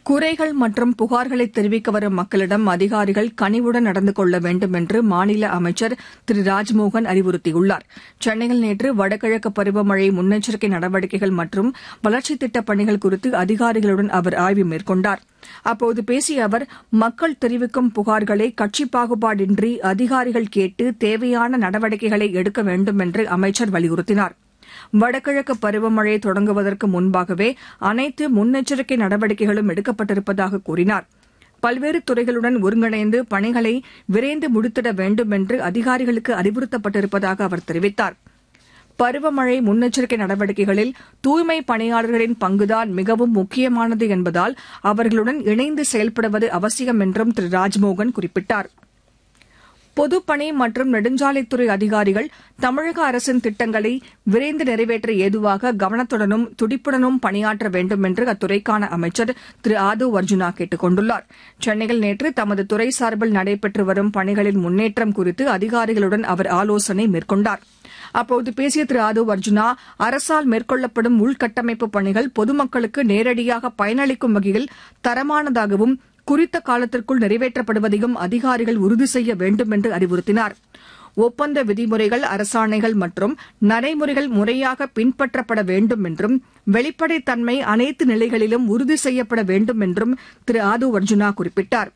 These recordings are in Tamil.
குறைகள் மற்றும் புகார்களை தெரிவிக்க வரும் மக்களிடம் அதிகாரிகள் கனிவுடன் நடந்து கொள்ள வேண்டும் என்று மாநில அமைச்சர் திரு ராஜ்மோகன் அறிவுறுத்தியுள்ளார் சென்னையில் நேற்று வடகிழக்கு பருவமழை முன்னெச்சரிக்கை நடவடிக்கைகள் மற்றும் வளர்ச்சித் திட்டப் பணிகள் குறித்து அதிகாரிகளுடன் அவர் ஆய்வு மேற்கொண்டார் அப்போது பேசிய அவர் மக்கள் தெரிவிக்கும் புகார்களை கட்சி பாகுபாடின்றி அதிகாரிகள் கேட்டு தேவையான நடவடிக்கைகளை எடுக்க வேண்டும் என்று அமைச்சர் வலியுறுத்தினார் வடகிழக்கு பருவமழை தொடங்குவதற்கு முன்பாகவே அனைத்து முன்னெச்சரிக்கை நடவடிக்கைகளும் எடுக்கப்பட்டிருப்பதாக கூறினார் பல்வேறு துறைகளுடன் ஒருங்கிணைந்து பணிகளை விரைந்து முடித்திட வேண்டும் என்று அதிகாரிகளுக்கு அறிவுறுத்தப்பட்டிருப்பதாக அவர் தெரிவித்தார் பருவமழை முன்னெச்சரிக்கை நடவடிக்கைகளில் தூய்மை பணியாளர்களின் பங்குதான் மிகவும் முக்கியமானது என்பதால் அவர்களுடன் இணைந்து செயல்படுவது அவசியம் என்றும் திரு ராஜ்மோகன் குறிப்பிட்டார் பொதுப்பணி மற்றும் நெடுஞ்சாலைத்துறை அதிகாரிகள் தமிழக அரசின் திட்டங்களை விரைந்து நிறைவேற்ற ஏதுவாக கவனத்துடனும் துடிப்புடனும் பணியாற்ற வேண்டும் என்று அத்துறைக்கான அமைச்சர் திரு ஆதவ் அர்ஜுனா கேட்டுக் கொண்டுள்ளார் சென்னையில் நேற்று தமது துறை சார்பில் நடைபெற்று வரும் பணிகளின் முன்னேற்றம் குறித்து அதிகாரிகளுடன் அவர் ஆலோசனை மேற்கொண்டார் அப்போது பேசிய திரு ஆதவ் அர்ஜுனா அரசால் மேற்கொள்ளப்படும் உள்கட்டமைப்பு பணிகள் பொதுமக்களுக்கு நேரடியாக பயனளிக்கும் வகையில் தரமானதாகவும் குறித்த காலத்திற்குள் நிறைவேற்றப்படுவதையும் அதிகாரிகள் உறுதி செய்ய வேண்டும் என்று அறிவுறுத்தினார் ஒப்பந்த விதிமுறைகள் அரசாணைகள் மற்றும் நடைமுறைகள் முறையாக பின்பற்றப்பட வேண்டும் என்றும் வெளிப்படைத்தன்மை அனைத்து நிலைகளிலும் உறுதி செய்யப்பட வேண்டும் என்றும் திரு ஆதவ் அர்ஜுனா குறிப்பிட்டார்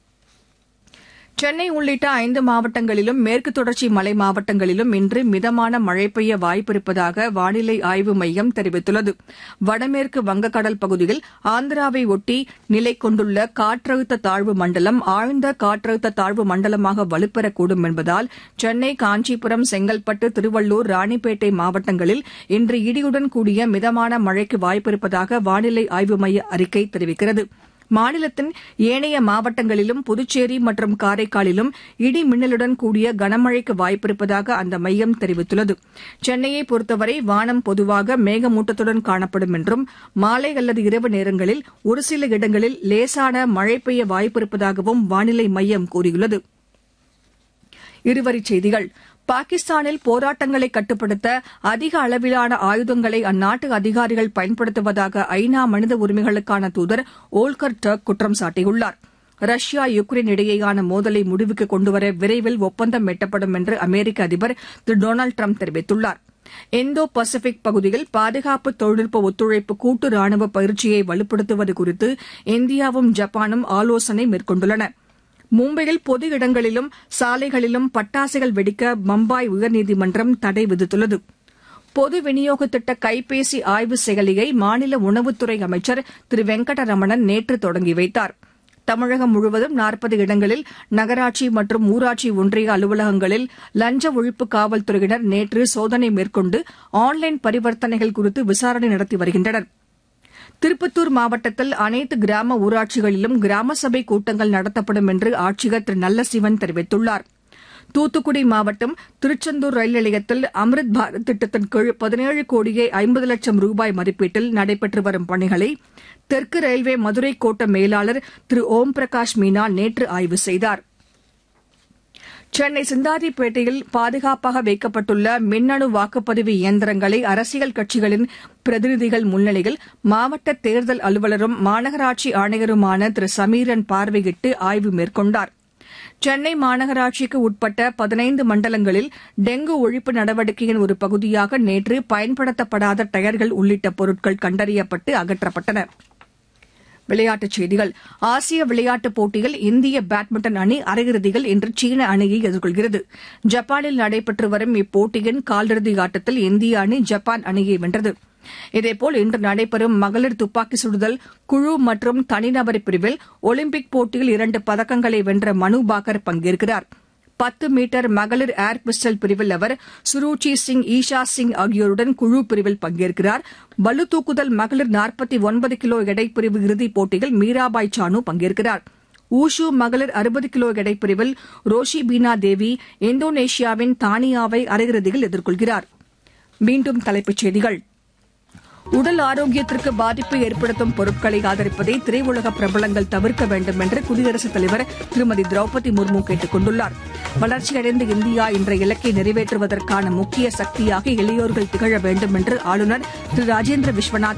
சென்னை உள்ளிட்ட ஐந்து மாவட்டங்களிலும் மேற்கு தொடர்ச்சி மலை மாவட்டங்களிலும் இன்று மிதமான மழை பெய்ய வாய்ப்பிருப்பதாக வானிலை ஆய்வு மையம் தெரிவித்துள்ளது வடமேற்கு வங்கக்கடல் பகுதியில் ஆந்திராவை ஒட்டி நிலை கொண்டுள்ள காற்றழுத்த தாழ்வு மண்டலம் ஆழ்ந்த காற்றழுத்த தாழ்வு மண்டலமாக வலுப்பெறக்கூடும் என்பதால் சென்னை காஞ்சிபுரம் செங்கல்பட்டு திருவள்ளூர் ராணிப்பேட்டை மாவட்டங்களில் இன்று இடியுடன் கூடிய மிதமான மழைக்கு வாய்ப்பிருப்பதாக வானிலை ஆய்வு மைய அறிக்கை தெரிவிக்கிறது மாநிலத்தின் ஏனைய மாவட்டங்களிலும் புதுச்சேரி மற்றும் காரைக்காலிலும் இடி மின்னலுடன் கூடிய கனமழைக்கு வாய்ப்பிருப்பதாக அந்த மையம் தெரிவித்துள்ளது சென்னையை பொறுத்தவரை வானம் பொதுவாக மேகமூட்டத்துடன் காணப்படும் என்றும் மாலை அல்லது இரவு நேரங்களில் ஒரு சில இடங்களில் லேசான மழை பெய்ய வாய்ப்பிருப்பதாகவும் வானிலை மையம் கூறியுள்ளது இருவரிச் செய்திகள் பாகிஸ்தானில் போராட்டங்களை கட்டுப்படுத்த அதிக அளவிலான ஆயுதங்களை அந்நாட்டு அதிகாரிகள் பயன்படுத்துவதாக ஐநா மனித உரிமைகளுக்கான தூதர் ஓல்கர் டர்க் குற்றம் சாட்டியுள்ளார் ரஷ்யா யுக்ரைன் இடையேயான மோதலை முடிவுக்கு கொண்டுவர விரைவில் ஒப்பந்தம் எட்டப்படும் என்று அமெரிக்க அதிபர் திரு டொனால்டு ட்ரம்ப் தெரிவித்துள்ளார் இந்தோ பசிபிக் பகுதியில் பாதுகாப்பு தொழில்நுட்ப ஒத்துழைப்பு கூட்டு ராணுவ பயிற்சியை வலுப்படுத்துவது குறித்து இந்தியாவும் ஜப்பானும் ஆலோசனை மேற்கொண்டுள்ளன மும்பையில் பொது இடங்களிலும் சாலைகளிலும் பட்டாசுகள் வெடிக்க பம்பாய் உயர்நீதிமன்றம் தடை விதித்துள்ளது பொது விநியோக திட்ட கைபேசி ஆய்வு செயலியை மாநில உணவுத்துறை அமைச்சர் திரு வெங்கடரமணன் நேற்று தொடங்கி வைத்தார் தமிழகம் முழுவதும் நாற்பது இடங்களில் நகராட்சி மற்றும் ஊராட்சி ஒன்றிய அலுவலகங்களில் லஞ்ச ஒழிப்பு காவல்துறையினர் நேற்று சோதனை மேற்கொண்டு ஆன்லைன் பரிவர்த்தனைகள் குறித்து விசாரணை நடத்தி வருகின்றனா் திருப்பத்தூர் மாவட்டத்தில் அனைத்து கிராம ஊராட்சிகளிலும் கிராம சபை கூட்டங்கள் நடத்தப்படும் என்று ஆட்சியர் திரு நல்லசிவன் தெரிவித்துள்ளார் தூத்துக்குடி மாவட்டம் திருச்செந்தூர் ரயில் நிலையத்தில் அம்ரித் பாரத் திட்டத்தின் கீழ் பதினேழு கோடியே ஐம்பது லட்சம் ரூபாய் மதிப்பீட்டில் நடைபெற்று வரும் பணிகளை தெற்கு ரயில்வே மதுரை கோட்ட மேலாளர் திரு ஓம் பிரகாஷ் மீனா நேற்று ஆய்வு செய்தார் சென்னை சிந்தாதிப்பேட்டையில் பாதுகாப்பாக வைக்கப்பட்டுள்ள மின்னணு வாக்குப்பதிவு இயந்திரங்களை அரசியல் கட்சிகளின் பிரதிநிதிகள் முன்னிலையில் மாவட்ட தேர்தல் அலுவலரும் மாநகராட்சி ஆணையருமான திரு சமீரன் பார்வையிட்டு ஆய்வு மேற்கொண்டார் சென்னை மாநகராட்சிக்கு உட்பட்ட பதினைந்து மண்டலங்களில் டெங்கு ஒழிப்பு நடவடிக்கையின் ஒரு பகுதியாக நேற்று பயன்படுத்தப்படாத டயர்கள் உள்ளிட்ட பொருட்கள் கண்டறியப்பட்டு அகற்றப்பட்டன விளையாட்டுச் செய்திகள் ஆசிய விளையாட்டுப் போட்டியில் இந்திய பேட்மிண்டன் அணி அரையிறுதியில் இன்று சீன அணியை எதிர்கொள்கிறது ஜப்பானில் நடைபெற்று வரும் இப்போட்டியின் காலிறுதி ஆட்டத்தில் இந்திய அணி ஜப்பான் அணியை வென்றது இதேபோல் இன்று நடைபெறும் மகளிர் துப்பாக்கி சுடுதல் குழு மற்றும் தனிநபர் பிரிவில் ஒலிம்பிக் போட்டியில் இரண்டு பதக்கங்களை வென்ற மனு பாக்கர் பங்கேற்கிறார் பத்து மீட்டர் மகளிர் ஏர் பிஸ்டல் பிரிவில் அவர் சுருச்சி சிங் ஈஷா சிங் ஆகியோருடன் குழு பிரிவில் பங்கேற்கிறார் பளு தூக்குதல் மகளிர் நாற்பத்தி ஒன்பது கிலோ எடைப்பிரிவு இறுதிப் போட்டியில் மீராபாய் சானு பங்கேற்கிறார் ஊஷு மகளிர் அறுபது கிலோ எடைப்பிரிவில் ரோஷி பீனா தேவி இந்தோனேஷியாவின் தானியாவை அரையிறுதியில் எதிர்கொள்கிறார் மீண்டும் தலைப்புச் செய்திகள் உடல் ஆரோக்கியத்திற்கு பாதிப்பை ஏற்படுத்தும் பொருட்களை ஆதரிப்பதை திரையுலக பிரபலங்கள் தவிர்க்க வேண்டும் என்று குடியரசுத் தலைவர் திருமதி திரௌபதி முர்மு கேட்டுக் கொண்டுள்ளார் வளர்ச்சியடைந்த இந்தியா என்ற இலக்கை நிறைவேற்றுவதற்கான முக்கிய சக்தியாக இளையோர்கள் திகழ வேண்டும் என்று ஆளுநர் திரு ராஜேந்திர விஸ்வநாத்